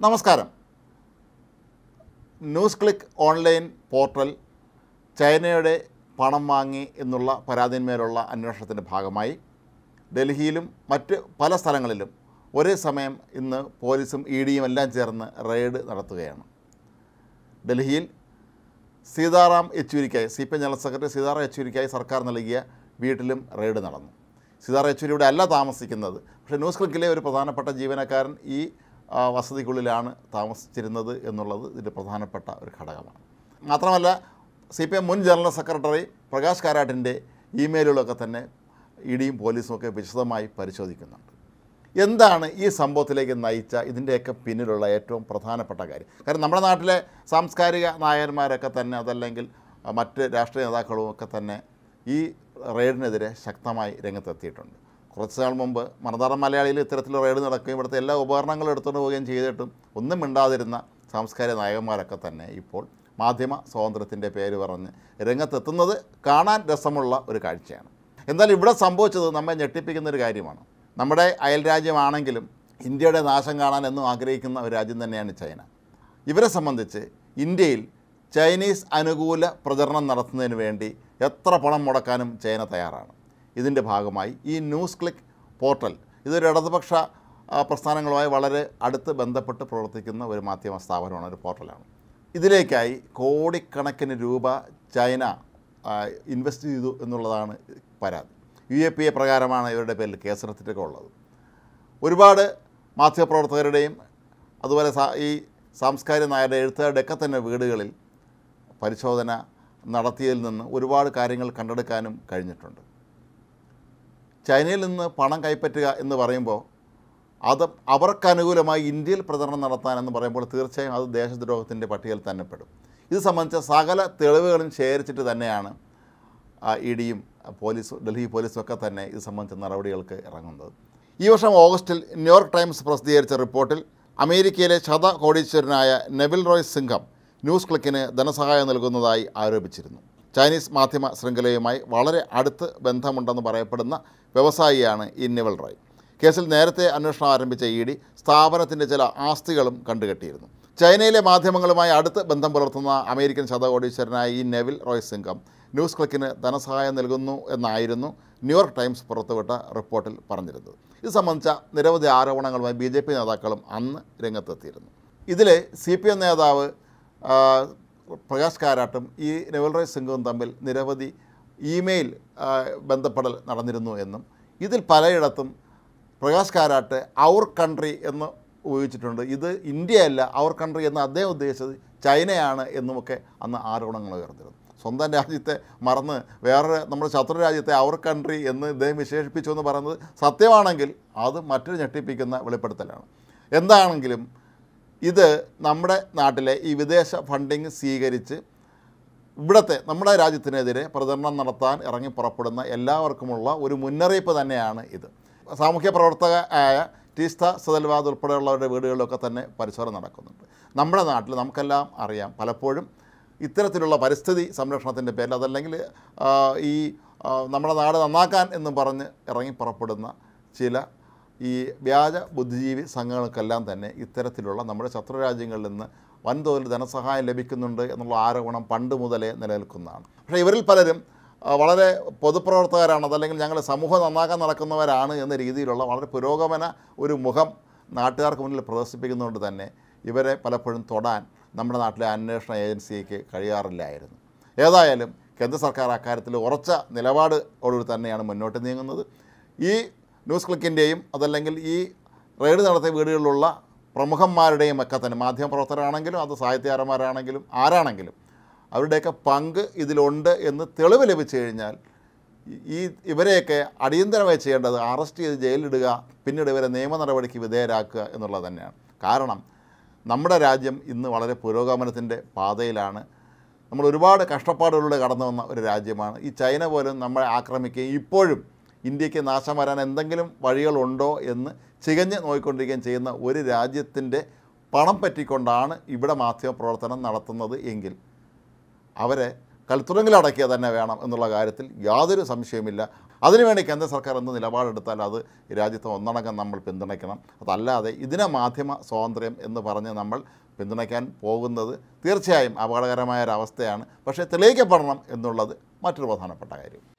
നമസ്കാരം news click online portal ചൈനയുടെ പണം വാങ്ങി എന്നുള്ള പരാതിന്മേലുള്ള അന്വേഷണത്തിൻ്റെ ഭാഗമായി ഡൽഹിയിലും മറ്റ് പല സ്ഥലങ്ങളിലും ഒരേ സമയം ഇന്ന് പോലീസും ഇ ഡിയും എല്ലാം ചേർന്ന് റെയ്ഡ് നടത്തുകയാണ് ഡൽഹിയിൽ സീതാറാം യെച്ചൂരിക്കായി C P M general secretary Sitaram യെച്ചൂരിക്കായി സർക്കാർ നൽകിയ വീട്ടിലും റെയ്ഡ് നടന്നു സീതാറാം യെച്ചൂരി ഇവിടെ അല്ല താമസിക്കുന്നത് പക്ഷേ ന്യൂസ് ക്ലിക്കിലെ ഒരു പ്രധാനപ്പെട്ട ജീവനക്കാരൻ ഈ ആ, വസതിക്കുള്ളിലാണ് താമസിച്ചിരുന്നത് എന്നുള്ളത് ഇതിൻ്റെ പ്രധാനപ്പെട്ട ഒരു ഘടകമാണ് മാത്രമല്ല സി പി എം മുൻ ജനറൽ സെക്രട്ടറി പ്രകാശ് കാരാട്ടിൻ്റെ ഇമെയിലുകളൊക്കെ തന്നെ ഇ ഡിയും പോലീസും ഒക്കെ വിശദമായി പരിശോധിക്കുന്നുണ്ട് എന്താണ് ഈ സംഭവത്തിലേക്ക് നയിച്ച ഇതിൻ്റെയൊക്കെ പിന്നിലുള്ള ഏറ്റവും പ്രധാനപ്പെട്ട കാര്യം കാരണം നമ്മുടെ നാട്ടിലെ സാംസ്കാരിക നായകന്മാരൊക്കെ തന്നെ അതല്ലെങ്കിൽ അഹ്, മറ്റ് രാഷ്ട്രീയ നേതാക്കളും ഒക്കെ തന്നെ ഈ റെയ്ഡിനെതിരെ ശക്തമായി രംഗത്തെത്തിയിട്ടുണ്ട് കുറച്ച് നാൾ മുമ്പ് മണതാറം മലയാളിയിൽ ഇത്തരത്തിൽ റെയ്ഡ് നടക്കുകയും ഇവിടുത്തെ എല്ലാ ഉപകരണങ്ങളും എടുത്തുകൊണ്ട് പോവുകയും ചെയ്തിട്ടും ഒന്നും മിണ്ടാതിരുന്ന സാംസ്കാരിക നായകന്മാരൊക്കെ തന്നെ ഇപ്പോൾ മാധ്യമ സ്വാതന്ത്ര്യത്തിൻ്റെ പേര് പറഞ്ഞ് രംഗത്തെത്തുന്നത് കാണാൻ രസമുള്ള ഒരു കാഴ്ചയാണ് എന്നാൽ ഇവിടെ സംഭവിച്ചത് നമ്മെ ഞെട്ടിപ്പിക്കുന്ന ഒരു കാര്യമാണ് നമ്മുടെ അയൽ രാജ്യമാണെങ്കിലും ഇന്ത്യയുടെ നാശം കാണാൻ എന്നും ആഗ്രഹിക്കുന്ന ഒരു രാജ്യം തന്നെയാണ് ചൈന ഇവരെ സംബന്ധിച്ച് ഇന്ത്യയിൽ ചൈനീസ് അനുകൂല പ്രചരണം നടത്തുന്നതിന് വേണ്ടി എത്ര പണം മുടക്കാനും ചൈന തയ്യാറാണ് ഇതിൻ്റെ ഭാഗമായി ഈ ന്യൂസ് ക്ലിക്ക് പോർട്ടൽ ഇതൊരു ഇടതുപക്ഷ ആ, പ്രസ്ഥാനങ്ങളുമായി വളരെ അടുത്ത് ബന്ധപ്പെട്ട് പ്രവർത്തിക്കുന്ന ഒരു മാധ്യമ സ്ഥാപനമാണ് ഒരു പോർട്ടലാണ് ഇതിലേക്കായി കോടിക്കണക്കിന് രൂപ ചൈന ആ, ഇൻവെസ്റ്റ് ചെയ്തു എന്നുള്ളതാണ് പരാതി യു എ പി എ പ്രകാരമാണ് ഇവരുടെ പേരിൽ കേസെടുത്തിട്ടൊക്കെ ഉള്ളത് ഒരുപാട് മാധ്യമപ്രവർത്തകരുടെയും അതുപോലെ സാ- ഈ സാംസ്കാരിക നായരുടെ എഴുത്തുകാരുടെയൊക്കെ തന്നെ വീടുകളിൽ പരിശോധന നടത്തിയതിൽ നിന്ന് ഒരുപാട് കാര്യങ്ങൾ കണ്ടെടുക്കാനും കഴിഞ്ഞിട്ടുണ്ട് ചൈനയിൽ നിന്ന് പണം കൈപ്പറ്റുക എന്ന് പറയുമ്പോൾ അത് അവർക്ക് ഇന്ത്യയിൽ പ്രചരണം നടത്താൻ എന്ന് പറയുമ്പോൾ തീർച്ചയായും അത് ദേശദ്രോഹത്തിൻ്റെ പട്ടികയിൽ തന്നെ പെടും ഇത് സംബന്ധിച്ച സകല തെളിവുകളും ശേഖരിച്ചിട്ട് തന്നെയാണ് ഇ ഡിയും പോലീസും ഡൽഹി പോലീസും ഒക്കെ തന്നെ ഇത് സംബന്ധിച്ച നടപടികൾക്ക് ഇറങ്ങുന്നത് ഈ വർഷം ഓഗസ്റ്റിൽ ന്യൂയോർക്ക് ടൈംസ് പ്രസിദ്ധീകരിച്ച റിപ്പോർട്ടിൽ അമേരിക്കയിലെ ശതകോടീശ്വരനായ നെവിൽ റോയ് സിംഘം ന്യൂസ് ക്ലിക്കിന് ധനസഹായം നൽകുന്നതായി ആരോപിച്ചിരുന്നു ചൈനീസ് മാധ്യമ ശൃംഖലയുമായി വളരെ അടുത്ത് ബന്ധമുണ്ടെന്ന് പറയപ്പെടുന്ന വ്യവസായിയാണ് ഈ നെവിൽ റോയ് കേസിൽ നേരത്തെ അന്വേഷണം ആരംഭിച്ച ഇ ഡി സ്ഥാപനത്തിൻ്റെ ചില ആസ്തികളും കണ്ടുകെട്ടിയിരുന്നു ചൈനയിലെ മാധ്യമങ്ങളുമായി അടുത്ത് ബന്ധം പുലർത്തുന്ന അമേരിക്കൻ ശതകോടീശ്വരനായ ഈ നെവിൽ റോയ് സിംഘം ന്യൂസ് ക്ലിക്കിന് ധനസഹായം നൽകുന്നു എന്നായിരുന്നു ന്യൂയോർക്ക് ടൈംസ് പുറത്തുവിട്ട റിപ്പോർട്ടിൽ പറഞ്ഞിരുന്നത് ഇത് സംബന്ധിച്ച നിരവധി ആരോപണങ്ങളുമായി ബി ജെ പി നേതാക്കളും അന്ന് രംഗത്തെത്തിയിരുന്നു ഇതിൽ സി പി എം നേതാവ് ആ, പ്രകാശ് കാരാട്ടും ഈ നെവൽ റോയ് സിംഗും തമ്മിൽ നിരവധി ഇമെയിൽ ആ, ബന്ധപ്പെടൽ നടന്നിരുന്നു എന്നും ഇതിൽ പലയിടത്തും പ്രകാശ് കാരാട്ട് അവർ കൺട്രി എന്ന് ഉപയോഗിച്ചിട്ടുണ്ട് ഇത് ഇന്ത്യയല്ല അവർ കൺട്രി എന്ന് അദ്ദേഹം ഉദ്ദേശിച്ചത് ചൈനയാണ് എന്നുമൊക്കെ അന്ന് ആരോപണങ്ങൾ ഉയർന്നിരുന്നു സ്വന്തം രാജ്യത്തെ മറന്ന് വേറെ നമ്മുടെ ശത്രു രാജ്യത്തെ അവർ കൺട്രി എന്ന് ഇദ്ദേഹം വിശേഷിപ്പിച്ചു എന്ന് പറയുന്നത് സത്യമാണെങ്കിൽ അത് മറ്റൊരു ഞെട്ടിപ്പിക്കുന്ന വെളിപ്പെടുത്തലാണ് എന്താണെങ്കിലും ഇത് നമ്മുടെ നാട്ടിലെ ഈ വിദേശ ഫണ്ടിങ് സ്വീകരിച്ച് ഇവിടുത്തെ നമ്മുടെ രാജ്യത്തിനെതിരെ പ്രചരണം നടത്താൻ ഇറങ്ങി പുറപ്പെടുന്ന എല്ലാവർക്കുമുള്ള ഒരു മുന്നറിയിപ്പ് തന്നെയാണ് ഇത് സാമൂഹ്യ പ്രവർത്തക ആയ ടീസ്ത സദൽവാദ് ഉൾപ്പെടെയുള്ളവരുടെ വീടുകളിലൊക്കെ തന്നെ പരിശോധന നടക്കുന്നുണ്ട് നമ്മുടെ നാട്ടിൽ നമുക്കെല്ലാം അറിയാം പലപ്പോഴും ഇത്തരത്തിലുള്ള പരിസ്ഥിതി സംരക്ഷണത്തിൻ്റെ പേരിൽ അതല്ലെങ്കിൽ ആ, ഈ ആ, നമ്മുടെ നാട് നന്നാക്കാൻ എന്ന് പറഞ്ഞ് ഇറങ്ങി പുറപ്പെടുന്ന ചില ഈ വ്യാജ ബുദ്ധിജീവി സംഘങ്ങൾക്കെല്ലാം തന്നെ ഇത്തരത്തിലുള്ള നമ്മുടെ ശത്രുരാജ്യങ്ങളിൽ നിന്ന് വൻതോതിൽ ധനസഹായം ലഭിക്കുന്നുണ്ട് എന്നുള്ള ആരോപണം പണ്ട് മുതലേ നിലനിൽക്കുന്നതാണ് പക്ഷേ ഇവരിൽ പലരും ആ, വളരെ പൊതുപ്രവർത്തകരാണ് അതല്ലെങ്കിൽ ഞങ്ങൾ സമൂഹം നന്നാക്കാൻ നടക്കുന്നവരാണ് എന്ന രീതിയിലുള്ള വളരെ പുരോഗമന ഒരു മുഖം നാട്ടുകാർക്ക് മുന്നിൽ പ്രദർശിപ്പിക്കുന്നതുകൊണ്ട് തന്നെ ഇവരെ പലപ്പോഴും തൊടാൻ നമ്മുടെ നാട്ടിലെ അന്വേഷണ ഏജൻസിക്ക് കഴിയാറില്ലായിരുന്നു ഏതായാലും കേന്ദ്ര സർക്കാർ അക്കാര്യത്തിൽ ഉറച്ച നിലപാടോടുകൂടി തന്നെയാണ് മുന്നോട്ട് നീങ്ങുന്നത് ഈ ന്യൂസ് ക്ലിക്കിൻ്റെയും അതല്ലെങ്കിൽ ഈ റെയ്ഡ് നടത്തിയ വീടുകളിലുള്ള പ്രമുഖന്മാരുടെയും ഒക്കെ തന്നെ മാധ്യമപ്രവർത്തകരാണെങ്കിലും അത് സാഹിത്യകാരന്മാരാണെങ്കിലും ആരാണെങ്കിലും അവരുടെയൊക്കെ പങ്ക് ഇതിലുണ്ട് എന്ന് തെളിവ് ലഭിച്ചു കഴിഞ്ഞാൽ ഈ- ഈ ഇവരെയൊക്കെ അടിയന്തരമായി ചെയ്യേണ്ടത് അറസ്റ്റ് ചെയ്ത് ജയിലിലിടുക പിന്നീട് ഇവരെ നിയമ നടപടിക്ക് വിധേയരാക്കുക എന്നുള്ളത് തന്നെയാണ് കാരണം നമ്മുടെ രാജ്യം ഇന്ന് വളരെ പുരോഗമനത്തിൻ്റെ പാതയിലാണ് നമ്മൾ ഒരുപാട് കഷ്ടപ്പാടുകളിലൂടെ കടന്നു വന്ന ഒരു രാജ്യമാണ് ഈ ചൈന പോലും നമ്മളെ ആക്രമിക്കുകയും ഇപ്പോഴും ഇന്ത്യക്ക് നാശം വരാൻ എന്തെങ്കിലും വഴികളുണ്ടോ എന്ന് ചികഞ്ഞ് നോക്കിക്കൊണ്ടിരിക്കുകയും ചെയ്യുന്ന ഒരു രാജ്യത്തിൻ്റെ പണം പറ്റിക്കൊണ്ടാണ് ഇവിടെ മാധ്യമപ്രവർത്തനം നടത്തുന്നത് എങ്കിൽ അവരെ കൽത്തുറങ്കിലടക്കിയ തന്നെ വേണം എന്നുള്ള കാര്യത്തിൽ യാതൊരു സംശയവുമില്ല അതിനുവേണ്ടി കേന്ദ്ര സർക്കാർ എന്ത് നിലപാടെടുത്താൽ അത് ഈ രാജ്യത്ത് ഒന്നടങ്കം നമ്മൾ പിന്തുണയ്ക്കണം അതല്ലാതെ ഇതിനെ മാധ്യമ സ്വാതന്ത്ര്യം എന്ന് പറഞ്ഞ് നമ്മൾ പിന്തുണയ്ക്കാൻ പോകുന്നത് തീർച്ചയായും അപകടകരമായ ഒരവസ്ഥയാണ് പക്ഷേ തെളിയിക്കപ്പെടണം എന്നുള്ളത് മറ്റൊരു പ്രധാനപ്പെട്ട കാര്യം